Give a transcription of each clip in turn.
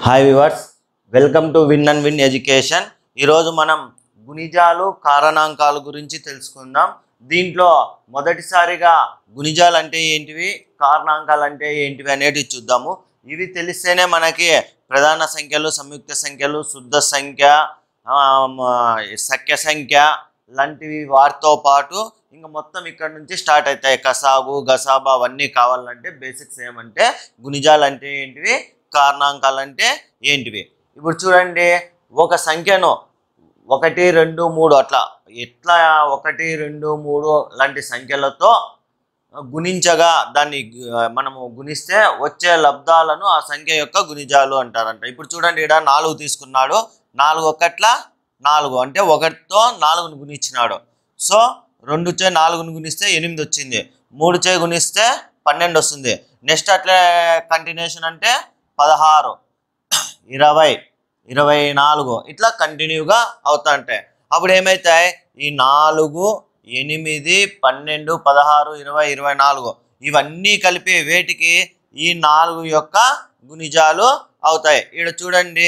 hi viewers welcome to win and win education ఈరోజు మనం గుణిజాలు కారణాంకాల గురించి తెలుసుకుందాం దీంట్లో మొదటిసారిగా గుణిజాలు అంటే ఏంటివి కారణాంకాలు అంటే ఏంటివి అనేటివి చూద్దాము ఇవి తెలిస్తేనే మనకి ప్రధాన సంఖ్యలు సంయుక్త సంఖ్యలు శుద్ధ సంఖ్య ఆ, మ- సఖ్య సంఖ్య లాంటివి వాటితో పాటు ఇంకా మొత్తం ఇక్కడ నుంచి స్టార్ట్ అవుతాయి కసాగు గసాబా అవన్నీ కావాలంటే బేసిక్స్ ఏమంటే గుణిజాలు అంటే ఏంటివి కారణాంకాలు అంటే ఏంటివి ఇప్పుడు చూడండి ఒక సంఖ్యను ఒకటి రెండు మూడు అట్లా ఎట్లా ఒకటి రెండు మూడు లాంటి సంఖ్యలతో గుణించగా దాన్ని ఆ, మనము గుణిస్తే వచ్చే లబ్ధాలను ఆ సంఖ్య యొక్క గుణిజాలు అంటారంట ఇప్పుడు చూడండి ఇక్కడ నాలుగు తీసుకున్నాడు నాలుగు ఒకట్ల నాలుగు అంటే ఒకటితో నాలుగును గుణించినాడు సో రెండు చే నాలుగును గుణిస్తే ఎనిమిది వచ్చింది మూడు చే గుణిస్తే పన్నెండు వస్తుంది నెక్స్ట్ అట్లే కంటిన్యూషన్ అంటే పదహారు ఇరవై ఇరవై నాలుగు ఇట్లా కంటిన్యూగా అవుతా ఉంటాయి అప్పుడు ఏమవుతాయి ఈ నాలుగు ఎనిమిది పన్నెండు పదహారు ఇరవై ఇరవై నాలుగు ఇవన్నీ కలిపి వేటికి ఈ నాలుగు యొక్క గుణిజాలు అవుతాయి ఇక్కడ చూడండి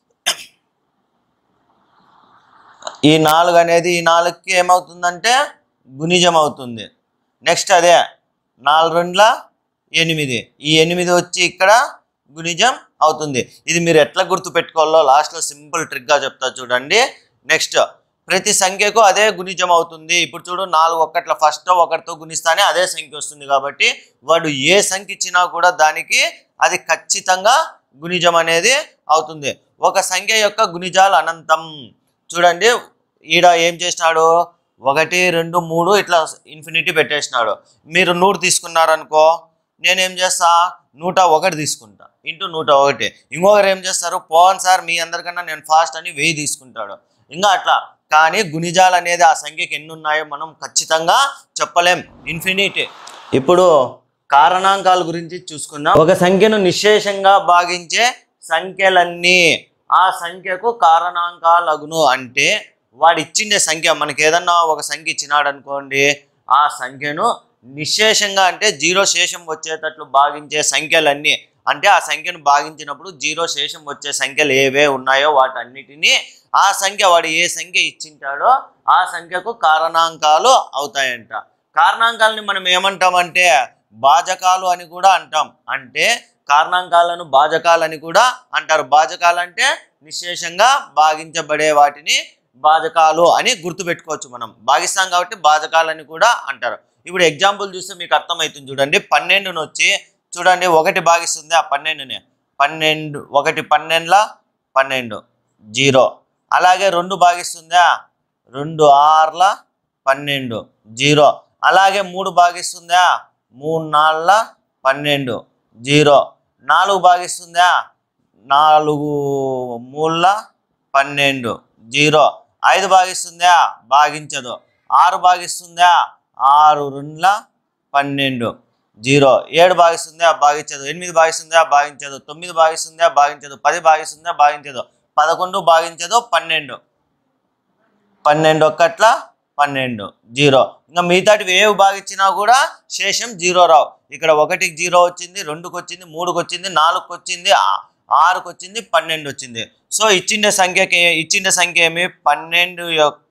ఈ నాలుగు అనేది ఈ నాలుగుకి ఏమవుతుందంటే గుణిజం అవుతుంది నెక్స్ట్ అదే నాలుగు రెండ్ల ఎనిమిది ఈ ఎనిమిది వచ్చి ఇక్కడ గుణిజం అవుతుంది ఇది మీరు ఎట్లా గుర్తు పెట్టుకోవాలో లాస్ట్లో సింపుల్ ట్రిక్గా చెప్తా చూడండి నెక్స్ట్ ప్రతి సంఖ్యకు అదే గుణిజం అవుతుంది ఇప్పుడు చూడు నాలుగు ఒకట్ల ఫస్ట్ ఒకటితో గుణిస్తానే అదే సంఖ్య వస్తుంది కాబట్టి వాడు ఏ సంఖ్య ఇచ్చినా కూడా దానికి అది ఖచ్చితంగా గుణిజం అనేది అవుతుంది ఒక సంఖ్య యొక్క గుణిజాలు అనంతం చూడండి ఈడ ఏం చేసినాడు ఒకటి రెండు మూడు ఇట్లా ఇన్ఫినిటీ పెట్టేసినాడు మీరు నూరు తీసుకున్నారనుకో నేనేం చేస్తా నూట ఒకటి తీసుకుంటా ఇంటూ నూట ఒకటి ఇంకొకరు ఏం చేస్తారు పోవన్ సార్ మీ అందరికన్నా నేను ఫాస్ట్ అని వెయ్యి తీసుకుంటాడు ఇంకా అట్లా కానీ గుణిజాలు అనేది ఆ సంఖ్యకి ఎన్ని ఉన్నాయో మనం ఖచ్చితంగా చెప్పలేం ఇన్ఫినిటీ ఇప్పుడు కారణాంకాల గురించి చూసుకుందాం ఒక సంఖ్యను నిశ్శేషంగా భాగించే సంఖ్యలన్నీ ఆ సంఖ్యకు కారణాంకాలగును అంటే వాడు ఇచ్చిండే సంఖ్య మనకి ఏదన్నా ఒక సంఖ్య ఇచ్చినాడు అనుకోండి ఆ సంఖ్యను నిశ్శేషంగా అంటే జీరో శేషం వచ్చేటట్లు భాగించే సంఖ్యలన్నీ అంటే ఆ సంఖ్యను భాగించినప్పుడు జీరో శేషం వచ్చే సంఖ్యలు ఏవే ఉన్నాయో వాటన్నిటినీ ఆ సంఖ్య వాడు ఏ సంఖ్య ఇచ్చింటాడో ఆ సంఖ్యకు కారణాంకాలు అవుతాయంట కారణాంకాలని మనం ఏమంటామంటే భాజకాలు అని కూడా అంటాం అంటే కారణాంకాలను భాజకాలని కూడా అంటారు భాజకాలు అంటే నిశ్శేషంగా భాగించబడే వాటిని భాజకాలు అని గుర్తుపెట్టుకోవచ్చు మనం భాగిస్తాం కాబట్టి భాజకాలని కూడా అంటారు ఇప్పుడు ఎగ్జాంపుల్ చూస్తే మీకు అర్థమవుతుంది చూడండి పన్నెండును వచ్చి చూడండి ఒకటి భాగిస్తుంది ఆ పన్నెండుని పన్నెండు ఒకటి పన్నెండుల పన్నెండు జీరో అలాగే రెండు భాగిస్తుందా రెండు ఆర్ల పన్నెండు జీరో అలాగే మూడు భాగిస్తుందా మూడు నాలుగుల పన్నెండు జీరో నాలుగు భాగిస్తుందా నాలుగు మూడుల పన్నెండు జీరో ఐదు భాగిస్తుందా భాగించదు ఆరు భాగిస్తుందా ఆరు రెండుల పన్నెండు జీరో ఏడు భాగిస్తుందా భాగించదు ఎనిమిది భాగిస్తుందా భాగించదు తొమ్మిది భాగిస్తుందా భాగించదు పది భాగిస్తుందా భాగించదు పదకొండు భాగించదు పన్నెండు పన్నెండు ఒక్కట్ల పన్నెండు జీరో ఇంకా మిగతాటివి ఏవి భాగించినా కూడా శేషం జీరో రావు ఇక్కడ ఒకటికి జీరో వచ్చింది రెండుకి వచ్చింది మూడుకి వచ్చింది నాలుగుకి వచ్చింది ఆ- ఆరుకి వచ్చింది పన్నెండు వచ్చింది సో ఇచ్చిండే సంఖ్యకి ఇచ్చిండే సంఖ్య ఏమి పన్నెండు యొక్క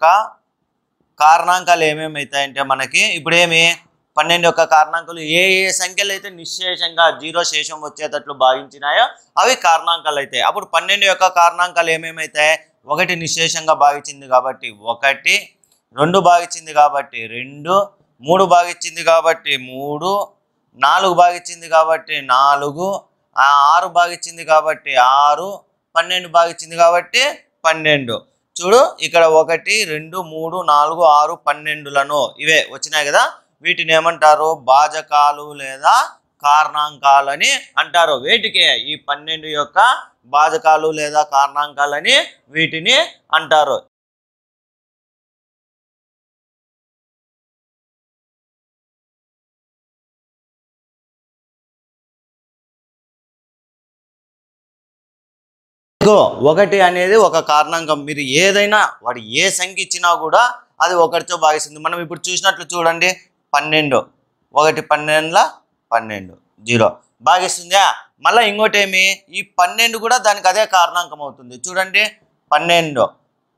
కారణాంకాలు ఏమేమి అవుతాయంటే మనకి ఇప్పుడు ఏమి పన్నెండు యొక్క కారణాంకాలు ఏ ఏ సంఖ్యలు అయితే నిశ్శేషంగా జీరో శేషం వచ్చేటట్లు భావించినాయో అవి కారణాంకాలు అవుతాయి అప్పుడు పన్నెండు యొక్క కారణాంకాలు ఏమేమి అవుతాయి ఒకటి నిశ్శేషంగా భావించింది కాబట్టి ఒకటి రెండు భావించింది కాబట్టి రెండు మూడు భావించింది కాబట్టి మూడు నాలుగు భావించింది కాబట్టి నాలుగు ఆ ఆరు భావించింది కాబట్టి ఆరు పన్నెండు భావించింది కాబట్టి పన్నెండు చూడు ఇక్కడ ఒకటి రెండు మూడు నాలుగు ఆరు పన్నెండులను ఇవే వచ్చినాయి కదా వీటిని ఏమంటారు భాజకాలు లేదా కారణాంకాలని అంటారు వేటికి ఈ పన్నెండు యొక్క భాజకాలు లేదా కారణాంకాలని వీటిని అంటారు ఇదిగో ఒకటి అనేది ఒక కారణాంకం మీరు ఏదైనా వాడు ఏ సంఖ్య ఇచ్చినా కూడా అది ఒకటితో భాగిస్తుంది మనం ఇప్పుడు చూసినట్లు చూడండి పన్నెండు ఒకటి పన్నెండుల పన్నెండు జీరో భాగిస్తుందా మళ్ళీ ఇంకోటి ఏమి ఈ పన్నెండు కూడా దానికి అదే కారణాంకం అవుతుంది చూడండి పన్నెండు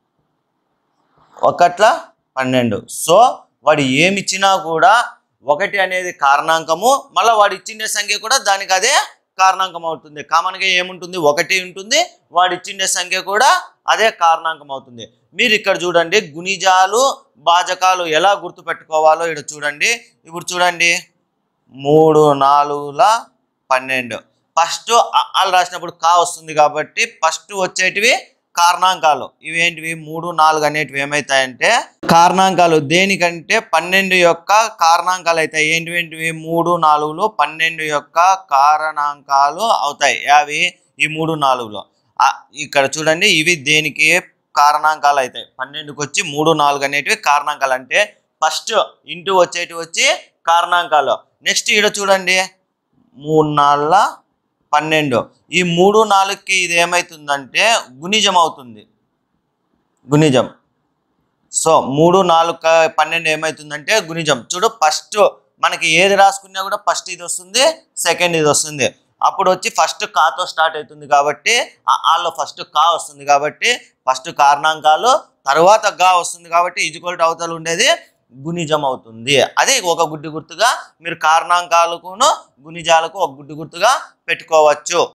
ఒకట్ల పన్నెండు సో వాడు ఏమి ఇచ్చినా కూడా ఒకటి అనేది కారణాంకము మళ్ళీ వాడు ఇచ్చిండే సంఖ్య కూడా దానికి అదే కారణాంకం అవుతుంది కామన్గా ఏముంటుంది ఒకటి ఉంటుంది వాడు ఇచ్చిండే సంఖ్య కూడా అదే కారణాంకం అవుతుంది మీరు ఇక్కడ చూడండి గుణిజాలు భాజకాలు ఎలా గుర్తుపెట్టుకోవాలో ఇక్కడ చూడండి ఇప్పుడు చూడండి మూడు నాలుగుల పన్నెండు ఫస్ట్ వాళ్ళు రాసినప్పుడు కా వస్తుంది కాబట్టి ఫస్ట్ వచ్చేటివి కారణాంకాలు ఇవేంటివి మూడు నాలుగు అనేటివి ఏమవుతాయంటే కారణాంకాలు దేనికంటే పన్నెండు యొక్క కారణాంకాలు అవుతాయి ఏంటివేంటివి మూడు నాలుగులు పన్నెండు యొక్క కారణాంకాలు అవుతాయి అవి ఈ మూడు నాలుగులో ఆ, ఇక్కడ చూడండి ఇవి దేనికి కారణాంకాలు అవుతాయి పన్నెండుకి వచ్చి మూడు నాలుగు అనేటివి కారణాంకాలు అంటే ఫస్ట్ ఇంటూ వచ్చేటివి వచ్చి కారణాంకాలు నెక్స్ట్ ఇక్కడ చూడండి మూడు నాలుగుల పన్నెండు ఈ మూడు నాలుగుకి ఇది ఏమవుతుందంటే గుణిజం అవుతుంది గుణిజం సో మూడు నాలుగు క- పన్నెండు ఏమవుతుందంటే గుణిజం చూడు ఫస్ట్ మనకి ఏది రాసుకున్నా కూడా ఫస్ట్ ఇది వస్తుంది సెకండ్ ఇది వస్తుంది అప్పుడు వచ్చి ఫస్ట్ కాతో స్టార్ట్ అవుతుంది కాబట్టి ఆలో ఫస్ట్ కా వస్తుంది కాబట్టి ఫస్ట్ కారణాంకాలు తర్వాత గా వస్తుంది కాబట్టి ఇజుకోల్ట్ అవతలు ఉండేది గుణిజం అవుతుంది అదే ఒక గుడ్డి గుర్తుగా మీరు కారణాంకాలకును గుణిజాలకు ఒక గుడ్డి గుర్తుగా పెట్టుకోవచ్చు